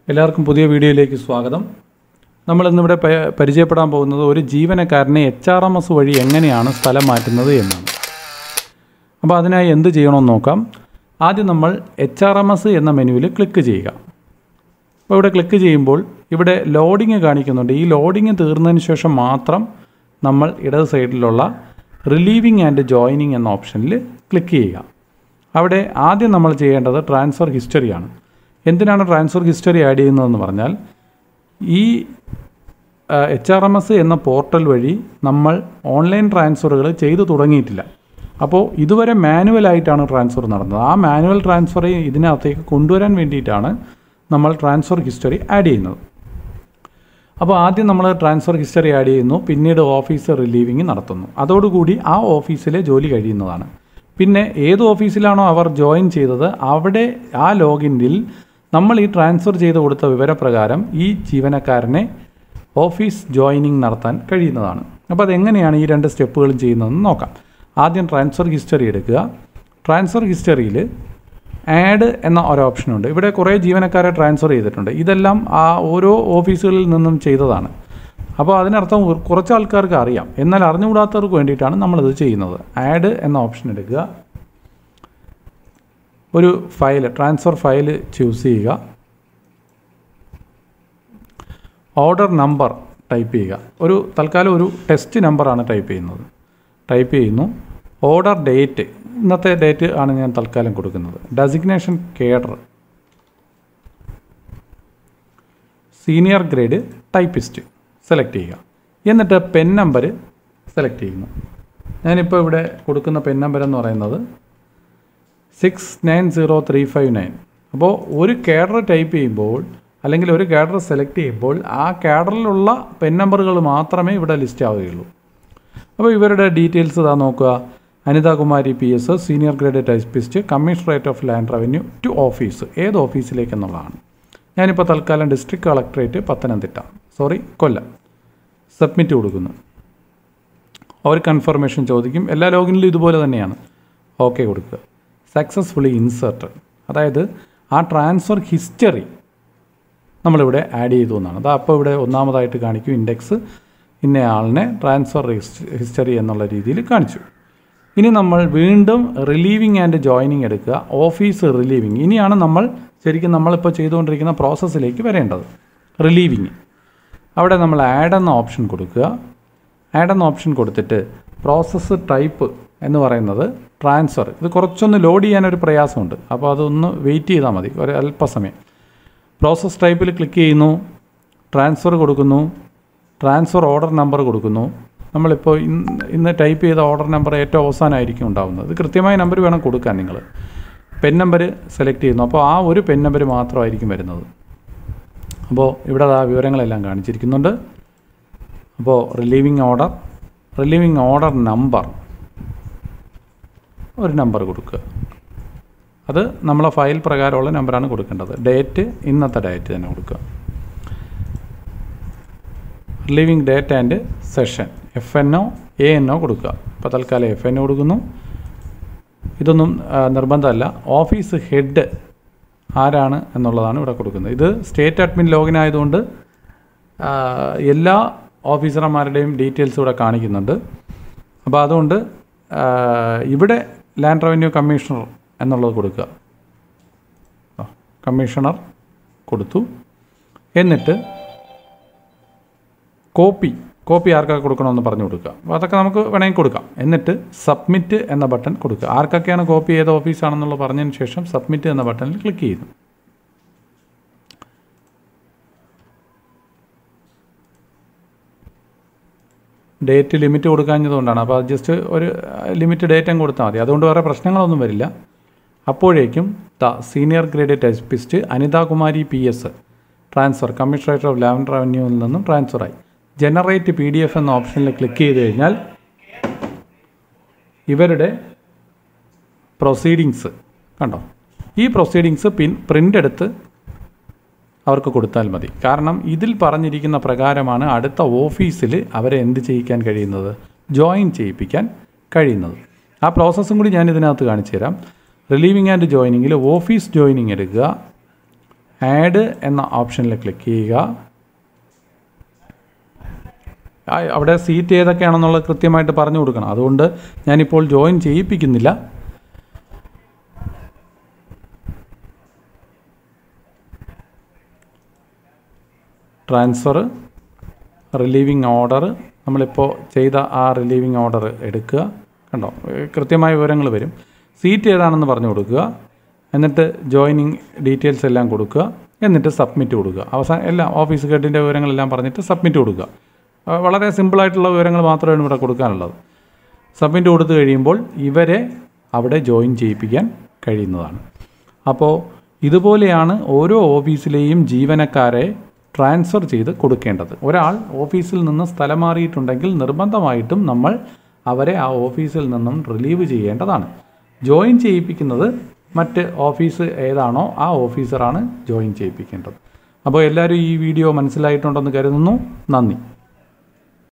എല്ലാവർക്കും പുതിയ വീഡിയോയിലേക്ക് സ്വാഗതം നമ്മൾ ഇന്നിവിടെ പ- പരിചയപ്പെടാൻ പോകുന്നത് ഒരു ജീവനക്കാരനെ എച്ച് ആർ എം എസ് വഴി എങ്ങനെയാണ് സ്ഥലം മാറ്റുന്നത് എന്നാണ് അപ്പോൾ അതിനായി എന്ത് ചെയ്യണമെന്ന് നോക്കാം ആദ്യം നമ്മൾ എച്ച് ആർ എം എസ് എന്ന മെനുവിൽ ക്ലിക്ക് ചെയ്യുക അപ്പോൾ ഇവിടെ ക്ലിക്ക് ചെയ്യുമ്പോൾ ഇവിടെ ലോഡിങ് കാണിക്കുന്നുണ്ട് ഈ ലോഡിങ് തീർന്നതിന് ശേഷം മാത്രം നമ്മൾ ഇടത് സൈഡിലുള്ള റിലീവിങ് ആൻഡ് ജോയിനിങ് എന്ന ഓപ്ഷനിൽ ക്ലിക്ക് ചെയ്യുക അവിടെ ആദ്യം നമ്മൾ ചെയ്യേണ്ടത് ട്രാൻസ്ഫർ ഹിസ്റ്ററിയാണ് എന്തിനാണ് ട്രാൻസ്ഫർ ഹിസ്റ്ററി ആഡ് ചെയ്യുന്നതെന്ന് പറഞ്ഞാൽ ഈ എച്ച് ആർ എം എസ് എന്ന പോർട്ടൽ വഴി നമ്മൾ ഓൺലൈൻ ട്രാൻസ്ഫറുകൾ ചെയ്തു തുടങ്ങിയിട്ടില്ല അപ്പോൾ ഇതുവരെ മാനുവലായിട്ടാണ് ട്രാൻസ്ഫർ നടന്നത് ആ മാനുവൽ ട്രാൻസ്ഫർ ഇതിനകത്തേക്ക് കൊണ്ടുവരാൻ വേണ്ടിയിട്ടാണ് നമ്മൾ ട്രാൻസ്ഫർ ഹിസ്റ്ററി ആഡ് ചെയ്യുന്നത് അപ്പോൾ ആദ്യം നമ്മൾ ട്രാൻസ്ഫർ ഹിസ്റ്ററി ആഡ് ചെയ്യുന്നു പിന്നീട് ഓഫീസ് റിലീവിങ് നടത്തുന്നു അതോടുകൂടി ആ ഓഫീസിലെ ജോലി കഴിയുന്നതാണ് പിന്നെ ഏത് ഓഫീസിലാണോ അവർ ജോയിൻ ചെയ്തത് അവിടെ ആ ലോഗിനിൽ നമ്മൾ ഈ ട്രാൻസ്ഫർ ചെയ്ത് കൊടുത്ത വിവരപ്രകാരം ഈ ജീവനക്കാരനെ ഓഫീസ് ജോയിനിങ് നടത്താൻ കഴിയുന്നതാണ് അപ്പോൾ അതെങ്ങനെയാണ് ഈ രണ്ട് സ്റ്റെപ്പുകളും ചെയ്യുന്നതെന്ന് നോക്കാം ആദ്യം ട്രാൻസ്ഫർ ഹിസ്റ്ററി എടുക്കുക ട്രാൻസ്ഫർ ഹിസ്റ്ററിയിൽ ആഡ് എന്ന ഒരു ഓപ്ഷനുണ്ട് ഇവിടെ കുറേ ജീവനക്കാരെ ട്രാൻസ്ഫർ ചെയ്തിട്ടുണ്ട് ഇതെല്ലാം ആ ഓരോ ഓഫീസുകളിൽ നിന്നും ചെയ്തതാണ് അപ്പോൾ അതിനർത്ഥം ഒരു- കുറച്ച് ആൾക്കാർക്ക് അറിയാം എന്നാൽ അറിഞ്ഞുകൂടാത്തവർക്ക് വേണ്ടിയിട്ടാണ് നമ്മളിത് ചെയ്യുന്നത് ആഡ് എന്ന ഓപ്ഷൻ എടുക്കുക ഒരു ഫയൽ ട്രാൻസ്ഫർ ഫയൽ ചൂസ് ചെയ്യുക ഓർഡർ നമ്പർ ടൈപ്പ് ചെയ്യുക ഒരു തൽക്കാലം ഒരു ടെസ്റ്റ് നമ്പറാണ് ടൈപ്പ് ചെയ്യുന്നത് ടൈപ്പ് ചെയ്യുന്നു ഓർഡർ ഡേറ്റ് ഇന്നത്തെ ഡേറ്റ് ആണ് ഞാൻ തൽക്കാലം കൊടുക്കുന്നത് designation cadre senior grade typist select ചെയ്യുക എന്നിട്ട് പെൻ നമ്പർ സെലക്ട് ചെയ്യുന്നു ഞാനിപ്പോൾ ഇവിടെ കൊടുക്കുന്ന പെൻ നമ്പർ എന്ന് പറയുന്നത് six nine zero three five nine അപ്പോൾ ഒരു കേഡർ ടൈപ്പ് ചെയ്യുമ്പോൾ അല്ലെങ്കിൽ ഒരു കേഡർ സെലക്ട് ചെയ്യുമ്പോൾ ആ കേഡറിലുള്ള പെൻ നമ്പറുകൾ മാത്രമേ ഇവിടെ ലിസ്റ്റ് ആവുകയുള്ളൂ അപ്പോൾ ഇവരുടെ ഡീറ്റെയിൽസ് ഇതാ നോക്കുക Anitakumari P S senior grade typist commissionerate of land revenue to office ഏത് ഓഫീസിലേക്ക് എന്നുള്ളതാണ് ഞാനിപ്പോൾ തൽക്കാലം district collectorate Pathanamthitta sorry Kollam submit കൊടുക്കുന്നു അവർ കൺഫർമേഷൻ ചോദിക്കും എല്ലാ ലോഗിനിലും ഇതുപോലെ തന്നെയാണ് ഓക്കെ കൊടുക്കുക സക്സസ്ഫുള്ളി ഇൻസേർട്ടഡ് അതായത് ആ ട്രാൻസ്ഫർ ഹിസ്റ്ററി നമ്മളിവിടെ ആഡ് ചെയ്തു എന്നാണ് അത് അപ്പോൾ ഇവിടെ ഒന്നാമതായിട്ട് കാണിക്കും ഇൻഡെക്സ് ഇന്ന ആളിനെ ട്രാൻസ്ഫർ ഹിസ്റ്ററി എന്നുള്ള രീതിയിൽ കാണിച്ചു ഇനി നമ്മൾ വീണ്ടും റിലീവിങ് ആൻഡ് ജോയിനിങ് എടുക്കുക ഓഫീസ് റിലീവിങ് ഇനിയാണ് നമ്മൾ ശരിക്കും നമ്മളിപ്പോൾ ചെയ്തുകൊണ്ടിരിക്കുന്ന പ്രോസസ്സിലേക്ക് വരേണ്ടത് റിലീവിങ് അവിടെ നമ്മൾ ആഡ് എന്ന ഓപ്ഷൻ കൊടുക്കുക ആഡ് എന്ന ഓപ്ഷൻ കൊടുത്തിട്ട് പ്രോസസ്സ് ടൈപ്പ് എന്ന് പറയുന്നത് ട്രാൻസ്ഫർ ഇത് കുറച്ചൊന്ന് ലോഡ് ചെയ്യാനൊരു പ്രയാസമുണ്ട് അപ്പോൾ അതൊന്ന് വെയിറ്റ് ചെയ്താൽ മതി ഒരു അല്പസമയം പ്രോസസ് ടൈപ്പിൽ ക്ലിക്ക് ചെയ്യുന്നു ട്രാൻസ്ഫർ കൊടുക്കുന്നു ട്രാൻസ്ഫർ ഓർഡർ നമ്പർ കൊടുക്കുന്നു നമ്മളിപ്പോൾ ഇന്ന് ഇന്ന് ടൈപ്പ് ചെയ്ത ഓർഡർ നമ്പർ ഏറ്റവും അവസാനമായിരിക്കും ഉണ്ടാകുന്നത് ഇത് കൃത്യമായ നമ്പർ വേണം കൊടുക്കാൻ നിങ്ങൾ പെൻ നമ്പർ സെലക്ട് ചെയ്യുന്നു അപ്പോൾ ആ ഒരു പെൻ നമ്പർ മാത്രമായിരിക്കും വരുന്നത് അപ്പോൾ ഇവിടെ ആ വിവരങ്ങളെല്ലാം കാണിച്ചിരിക്കുന്നുണ്ട് അപ്പോൾ relieving order relieving order number ഒരു നമ്പർ കൊടുക്കുക അത് നമ്മളെ ഫയൽ പ്രകാരമുള്ള നമ്പറാണ് കൊടുക്കേണ്ടത് ഡേറ്റ് ഇന്നത്തെ ഡേറ്റ് തന്നെ കൊടുക്കുക relieving date and session F N or A N or കൊടുക്കുക ഇപ്പോൾ തൽക്കാലം എഫ് എൻ ഒ കൊടുക്കുന്നു ഇതൊന്നും ആ, നിർബന്ധമല്ല ഓഫീസ് ഹെഡ് ആരാണ് എന്നുള്ളതാണ് ഇവിടെ കൊടുക്കുന്നത് ഇത് സ്റ്റേറ്റ് അഡ്മിൻ ലോഗിൻ ആയതുകൊണ്ട് ആ, എല്ലാ ഓഫീസർമാരുടെയും ഡീറ്റെയിൽസ് ഇവിടെ കാണിക്കുന്നുണ്ട് അപ്പോൾ അതുകൊണ്ട് ആ, ഇവിടെ ലാൻഡ് റവന്യൂ കമ്മീഷണർ എന്നുള്ളത് കൊടുക്കുക ആ, കമ്മീഷണർ കൊടുത്തു എന്നിട്ട് കോപ്പി കോപ്പി ആർക്കൊക്കെ കൊടുക്കണമെന്ന് പറഞ്ഞു കൊടുക്കുക അപ്പോൾ അതൊക്കെ നമുക്ക് വേണമെങ്കിൽ കൊടുക്കാം എന്നിട്ട് സബ്മിറ്റ് എന്ന ബട്ടൺ കൊടുക്കുക ആർക്കൊക്കെയാണ് കോപ്പി ഏത് ഓഫീസാണെന്നുള്ളത് പറഞ്ഞതിന് ശേഷം സബ്മിറ്റ് എന്ന ബട്ടണിൽ ക്ലിക്ക് ചെയ്യുന്നു ഡേറ്റ് ലിമിറ്റ് കൊടുക്കാഞ്ഞതുകൊണ്ടാണ് അപ്പോൾ അത് ജസ്റ്റ് ഒരു ലിമിറ്റ് ഡേറ്റ് അങ്ങ് കൊടുത്താൽ മതി അതുകൊണ്ട് വേറെ പ്രശ്നങ്ങളൊന്നും വരില്ല അപ്പോഴേക്കും the senior grade typist Anitakumari P S transfer commissionerate of land റവന്യൂവിൽ നിന്നും ട്രാൻസ്ഫറായി ജനറേറ്റ് പി ഡി എഫ് എന്ന ഓപ്ഷനിൽ ക്ലിക്ക് ചെയ്ത് കഴിഞ്ഞാൽ ഇവരുടെ പ്രൊസീഡിങ്സ് കണ്ടോ ഈ പ്രൊസീഡിങ്സ് പിൻ പ്രിൻ്റ് എടുത്ത് അവർക്ക് കൊടുത്താൽ മതി കാരണം ഇതിൽ പറഞ്ഞിരിക്കുന്ന പ്രകാരമാണ് അടുത്ത ഓഫീസിൽ അവരെ എന്ത് ചെയ്യിക്കാൻ കഴിയുന്നത് ജോയിൻ ചെയ്യിപ്പിക്കാൻ കഴിയുന്നത് ആ പ്രോസസ്സും കൂടി ഞാൻ ഇതിനകത്ത് കാണിച്ചു തരാം റിലീവിങ് ആൻഡ് ജോയിനിങ്ങിൽ ഓഫീസ് ജോയിനിങ് എടുക്കുക ആഡ് എന്ന ഓപ്ഷനിൽ ക്ലിക്ക് ചെയ്യുക ആ, അവിടെ സീറ്റ് ഏതൊക്കെയാണെന്നുള്ളത് കൃത്യമായിട്ട് പറഞ്ഞു കൊടുക്കണം അതുകൊണ്ട് ഞാനിപ്പോൾ ജോയിൻ ചെയ്യിപ്പിക്കുന്നില്ല ട്രാൻസ്ഫർ റിലീവിങ് ഓർഡർ നമ്മളിപ്പോൾ ചെയ്ത ആ റിലീവിങ് ഓർഡർ എടുക്കുക കണ്ടോ ഏ, കൃത്യമായ വിവരങ്ങൾ വരും സീറ്റ് ഏതാണെന്ന് പറഞ്ഞു കൊടുക്കുക എന്നിട്ട് ജോയിനിങ് ഡീറ്റെയിൽസ് എല്ലാം കൊടുക്കുക എന്നിട്ട് സബ്മിറ്റ് കൊടുക്കുക അവസാനം എല്ലാം ഓഫീസ് കേട്ടിൻ്റെ വിവരങ്ങളെല്ലാം പറഞ്ഞിട്ട് സബ്മിറ്റ് കൊടുക്കുക ആ, വളരെ സിമ്പിളായിട്ടുള്ള വിവരങ്ങൾ മാത്രമാണ് ഇവിടെ കൊടുക്കാനുള്ളത് സബ്മിറ്റ് കൊടുത്തു കഴിയുമ്പോൾ ഇവരെ അവിടെ ജോയിൻ ചെയ്യിപ്പിക്കാൻ കഴിയുന്നതാണ് അപ്പോൾ ഇതുപോലെയാണ് ഓരോ ഓഫീസിലെയും ജീവനക്കാരെ ട്രാൻസ്ഫർ ചെയ്ത് കൊടുക്കേണ്ടത് ഒരാൾ ഓഫീസിൽ നിന്ന് സ്ഥലം മാറിയിട്ടുണ്ടെങ്കിൽ നിർബന്ധമായിട്ടും നമ്മൾ അവരെ ആ ഓഫീസിൽ നിന്നും റിലീവ് ചെയ്യേണ്ടതാണ് ജോയിൻ ചെയ്യിപ്പിക്കുന്നത് മറ്റ് ഓഫീസ് ഏതാണോ ആ ഓഫീസറാണ് ജോയിൻ ചെയ്യിപ്പിക്കേണ്ടത് അപ്പോൾ എല്ലാവരും ഈ വീഡിയോ മനസ്സിലായിട്ടുണ്ടെന്ന് കരുതുന്നു നന്ദി